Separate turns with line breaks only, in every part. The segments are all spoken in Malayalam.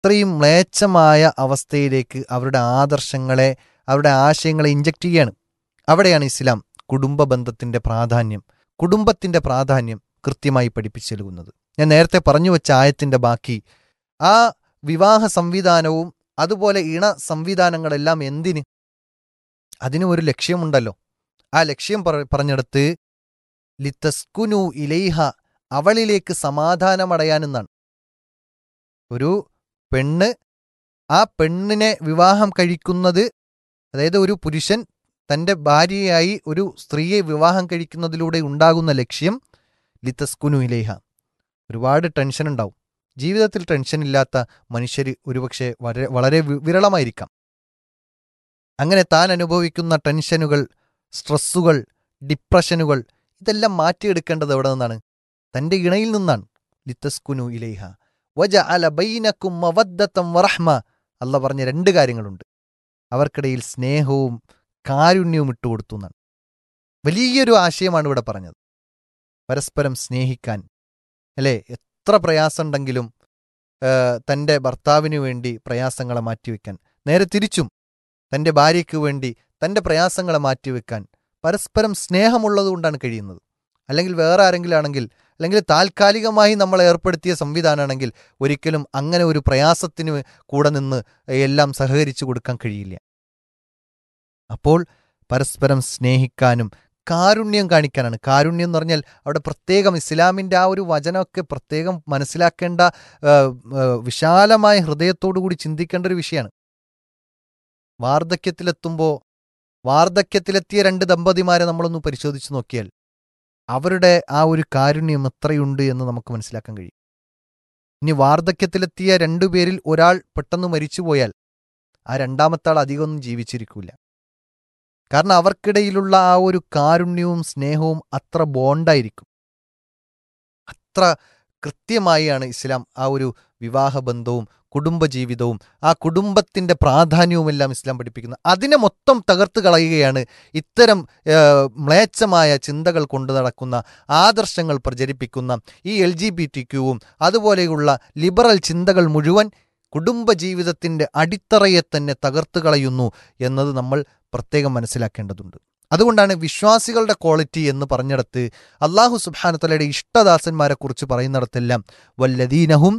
അത്രയും മ്ലേച്ഛമായ അവസ്ഥയിലേക്ക് അവരുടെ ആദർശങ്ങളെ അവരുടെ ആശയങ്ങളെ ഇഞ്ചക്ട് ചെയ്യാണ് അവിടെയാണ് ഇസ്ലാം കുടുംബ ബന്ധത്തിന്റെ പ്രാധാന്യം കുടുംബത്തിന്റെ പ്രാധാന്യം കൃത്യമായി പഠിപ്പിച്ചു നൽകുന്നത് ഞാൻ നേരത്തെ പറഞ്ഞു വെച്ച ആയത്തിന്റെ ബാക്കി ആ വിവാഹ സംവിധാനവും അതുപോലെ ഇണ സംവിധാനങ്ങളെല്ലാം എന്തിന് അതിനും ഒരു ലക്ഷ്യമുണ്ടല്ലോ ആ ലക്ഷ്യം പറ- പറഞ്ഞെടുത്ത് ലിത്തസ്കുനു ഇലൈഹ അവളിലേക്ക് സമാധാനമടയാനെന്നാണ് ഒരു പെണ്ണ് ആ പെണ്ണിനെ വിവാഹം കഴിക്കുന്നത് അതായത് ഒരു പുരുഷൻ തൻ്റെ ഭാര്യയായി ഒരു സ്ത്രീയെ വിവാഹം കഴിക്കുന്നതിലൂടെ ഉണ്ടാകുന്ന ലക്ഷ്യം ലിത്തസ്കുനു ഇലേഹ ഒരുപാട് ടെൻഷൻ ഉണ്ടാവും ജീവിതത്തിൽ ടെൻഷൻ ഇല്ലാത്ത മനുഷ്യർ ഒരുപക്ഷെ വളരെ വളരെ വി- വിരളമായിരിക്കാം അങ്ങനെ താൻ അനുഭവിക്കുന്ന ടെൻഷനുകൾ സ്ട്രെസ്സുകൾ ഡിപ്രഷനുകൾ ഇതെല്ലാം മാറ്റിയെടുക്കേണ്ടത് എവിടെ നിന്നാണ് തൻ്റെ ഇണയിൽ നിന്നാണ് ലിത്തസ്കുനു ഇലേഹ വജ അല ബൈനക്കും മവദ്ദത്തം വറഹ്മ അല്ല പറഞ്ഞ രണ്ട് കാര്യങ്ങളുണ്ട് അവർക്കിടയിൽ സ്നേഹവും കാരുണ്യവും ഇട്ടുകൊടുത്തു എന്നാണ് വലിയൊരു ആശയമാണ് ഇവിടെ പറഞ്ഞത് പരസ്പരം സ്നേഹിക്കാൻ അല്ലേ എത്ര പ്രയാസമുണ്ടെങ്കിലും തൻ്റെ ഭർത്താവിനു വേണ്ടി പ്രയാസങ്ങളെ മാറ്റിവെക്കാൻ നേരെ തിരിച്ചും തൻ്റെ ഭാര്യയ്ക്ക് വേണ്ടി തൻ്റെ പ്രയാസങ്ങളെ മാറ്റിവെക്കാൻ പരസ്പരം സ്നേഹമുള്ളതുകൊണ്ടാണ് കഴിയുന്നത് അല്ലെങ്കിൽ വേറെ ആരെങ്കിലും ആണെങ്കിൽ അല്ലെങ്കിൽ താൽക്കാലികമായി നമ്മൾ ഏർപ്പെടുത്തിയ സംവിധാനമാണെങ്കിൽ ഒരിക്കലും അങ്ങനെ ഒരു പ്രയാസത്തിന് കൂടെ നിന്ന് എല്ലാം സഹകരിച്ചു കൊടുക്കാൻ കഴിയില്ല അപ്പോൾ പരസ്പരം സ്നേഹിക്കാനും കാരുണ്യം കാണിക്കാനാണ് കാരുണ്യം എന്ന് പറഞ്ഞാൽ അവിടെ പ്രത്യേകം ഇസ്ലാമിൻ്റെ ആ ഒരു വചനമൊക്കെ പ്രത്യേകം മനസ്സിലാക്കേണ്ട ആ, ആ, വിശാലമായ ഹൃദയത്തോടു കൂടി ചിന്തിക്കേണ്ട ഒരു വിഷയമാണ് വാർദ്ധക്യത്തിലെത്തുമ്പോൾ വാർദ്ധക്യത്തിലെത്തിയ രണ്ട് ദമ്പതിമാരെ നമ്മളൊന്ന് പരിശോധിച്ച് നോക്കിയാൽ അവരുടെ ആ ഒരു കാരുണ്യം എത്രയുണ്ട് എന്ന് നമുക്ക് മനസ്സിലാക്കാൻ കഴിയും ഇനി വാർദ്ധക്യത്തിലെത്തിയ രണ്ടുപേരിൽ ഒരാൾ പെട്ടെന്ന് മരിച്ചുപോയാൽ ആ രണ്ടാമത്തെ ആൾ അധികമൊന്നും ജീവിച്ചിരിക്കില്ല കാരണം അവർക്കിടയിലുള്ള ആ ഒരു കാരുണ്യവും സ്നേഹവും അത്ര ബോണ്ടായിരിക്കും അത്ര കൃത്യമായാണ് ഇസ്ലാം ആ ഒരു വിവാഹബന്ധവും കുടുംബജീവിതവും ആ കുടുംബത്തിന്റെ പ്രാധാന്യവുമെല്ലാം ഇസ്ലാം പഠിപ്പിക്കുന്നത് അതിനെ മൊത്തം തകർത്ത് കളയുകയാണ് ഇത്തരം ഏഹ്, മ്ലേച്ഛമായ ചിന്തകൾ കൊണ്ടു നടക്കുന്ന ആദർശങ്ങൾ പ്രചരിപ്പിക്കുന്ന ഈ എൽ ജി ബി ടി ക്യൂവും അതുപോലെയുള്ള ലിബറൽ ചിന്തകൾ മുഴുവൻ കുടുംബജീവിതത്തിന്റെ അടിത്തറയെ തന്നെ തകർത്ത് കളയുന്നു എന്നത് നമ്മൾ പ്രത്യേകം മനസ്സിലാക്കേണ്ടതുണ്ട് അതുകൊണ്ടാണ് വിശ്വാസികളുടെ ക്വാളിറ്റി എന്ന് പറഞ്ഞിടത്ത് അള്ളാഹു സുബാനത്തലയുടെ ഇഷ്ടദാസന്മാരെ കുറിച്ച് പറയുന്നിടത്തെല്ലാം വല്ലദീനഹും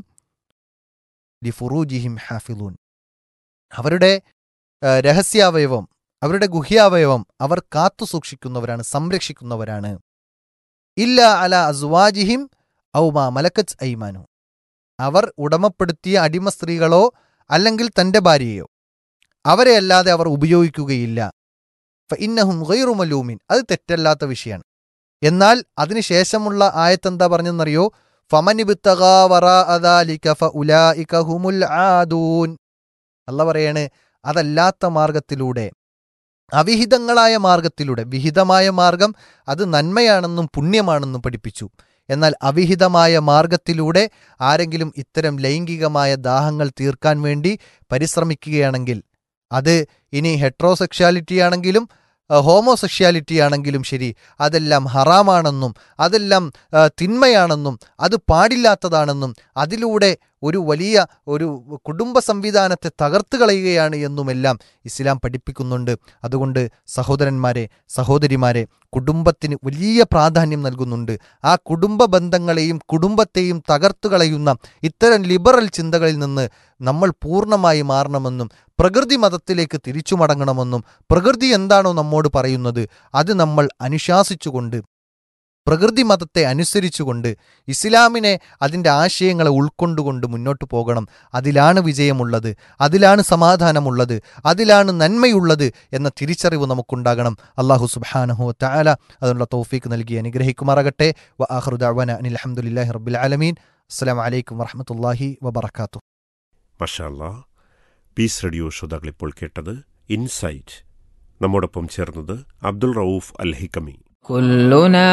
ലിഫുറൂജിഹിം ഹാഫിലൂൻ അവരുടെ ആ, രഹസ്യാവയവം അവരുടെ ഗുഹ്യാവയവം അവർ കാത്തു സൂക്ഷിക്കുന്നവരാണ് സംരക്ഷിക്കുന്നവരാണ് ഇല്ല അല അസ്വാജിഹിം ഔമാ മലക്കത്ത് ഐമാനു അവർ ഉടമപ്പെടുത്തിയ അടിമ സ്ത്രീകളോ അല്ലെങ്കിൽ തന്റെ ഭാര്യയോ അവരെ അല്ലാതെ അവർ ഉപയോഗിക്കുകയില്ല ഇന്നഹും ഗൈറുമലൂമിൻ അത് തെറ്റല്ലാത്ത വിഷയമാണ് എന്നാൽ അതിനുശേഷമുള്ള ആയത്തെന്താ പറഞ്ഞെന്നറിയോ ഫമനിബിത്തഗാ വറാഅദാലിക ഫഉലായിക ഹുമുൽ ആദൂൻ അല്ല പറയാണ് അതല്ലാത്ത മാർഗത്തിലൂടെ അവിഹിതങ്ങളായ മാർഗത്തിലൂടെ വിഹിതമായ മാർഗം അത് നന്മയാണെന്നും പുണ്യമാണെന്നും പഠിപ്പിച്ചു എന്നാൽ അവിഹിതമായ മാർഗത്തിലൂടെ ആരെങ്കിലും ഇത്തരം ലൈംഗികമായ ദാഹങ്ങൾ തീർക്കാൻ വേണ്ടി പരിശ്രമിക്കുകയാണെങ്കിൽ അത് ഇനി ഹെട്രോസെക്ഷാലിറ്റി ആണെങ്കിലും ഹോമോസെക്ഷാലിറ്റി ആണെങ്കിലും ശരി അതെല്ലാം ഹറാമാണെന്നും അതെല്ലാം ആ, തിന്മയാണെന്നും അത് പാടില്ലാത്തതാണെന്നും അതിലൂടെ ഒരു വലിയ ഒരു കുടുംബ സംവിധാനത്തെ തകർത്ത് കളയുകയാണ് എന്നുമെല്ലാം ഇസ്ലാം പഠിപ്പിക്കുന്നുണ്ട് അതുകൊണ്ട് സഹോദരന്മാരെ സഹോദരിമാരെ കുടുംബത്തിന് വലിയ പ്രാധാന്യം നൽകുന്നുണ്ട് ആ കുടുംബ ബന്ധങ്ങളെയും കുടുംബത്തെയും തകർത്തു കളയുന്ന ഇത്തരം ലിബറൽ ചിന്തകളിൽ നിന്ന് നമ്മൾ പൂർണ്ണമായി മാറണമെന്നും പ്രകൃതി മതത്തിലേക്ക് തിരിച്ചു മടങ്ങണമെന്നും പ്രകൃതി എന്താണോ നമ്മോട് പറയുന്നത് അത് നമ്മൾ അനുശാസിച്ചുകൊണ്ട് പ്രകൃതി മതത്തെ അനുസരിച്ചുകൊണ്ട് ഇസ്ലാമിനെ അതിൻ്റെ ആശയങ്ങളെ ഉൾക്കൊണ്ടുകൊണ്ട് മുന്നോട്ട് പോകണം അതിലാണ് വിജയമുള്ളത് അതിലാണ് സമാധാനമുള്ളത് അതിലാണ് നന്മയുള്ളത് എന്ന തിരിച്ചറിവ് നമുക്കുണ്ടാകണം അള്ളാഹു സുബാനഹു താല അതിനുള്ള തൗഫീക്ക് നൽകി അനുഗ്രഹിക്കുമാറാകട്ടെ വ ആഹ്റു ദഅ്വാന അനിൽ അൽഹംദുലില്ലാഹി റബ്ബിൽ ആലമീൻ അസ്സലാമു അലൈക്കും വറഹ്മത്തുള്ളാഹി വബറകാതുഹു
മഷാല്ല പീസ് റേഡിയോ ശ്രോതാക്കൾ ഇപ്പോൾ കേട്ടത് ഇൻസൈറ്റ് നമ്മോടൊപ്പം ചേർന്നത് അബ്ദുൾ റൌഫ് അൽ ഹിക്കമി
كلنا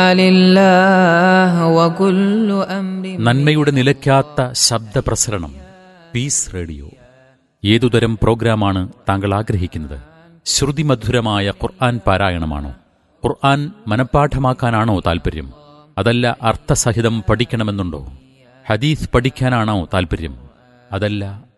لله وكل أمر
നന്മയുടെ നിലയ്ക്കാത്ത ശബ്ദപ്രസരണം പീസ് റേഡിയോ ഏതുതരം പ്രോഗ്രാമാണ് താങ്കൾ ആഗ്രഹിക്കുന്നത് ശ്രുതിമധുരമായ ഖുർആൻ പാരായണമാണോ ഖുർആൻ മനഃപ്പാഠമാക്കാനാണോ താൽപ്പര്യം അതല്ല അർത്ഥസഹിതം പഠിക്കണമെന്നുണ്ടോ ഹദീസ് പഠിക്കാനാണോ താൽപ്പര്യം അതല്ല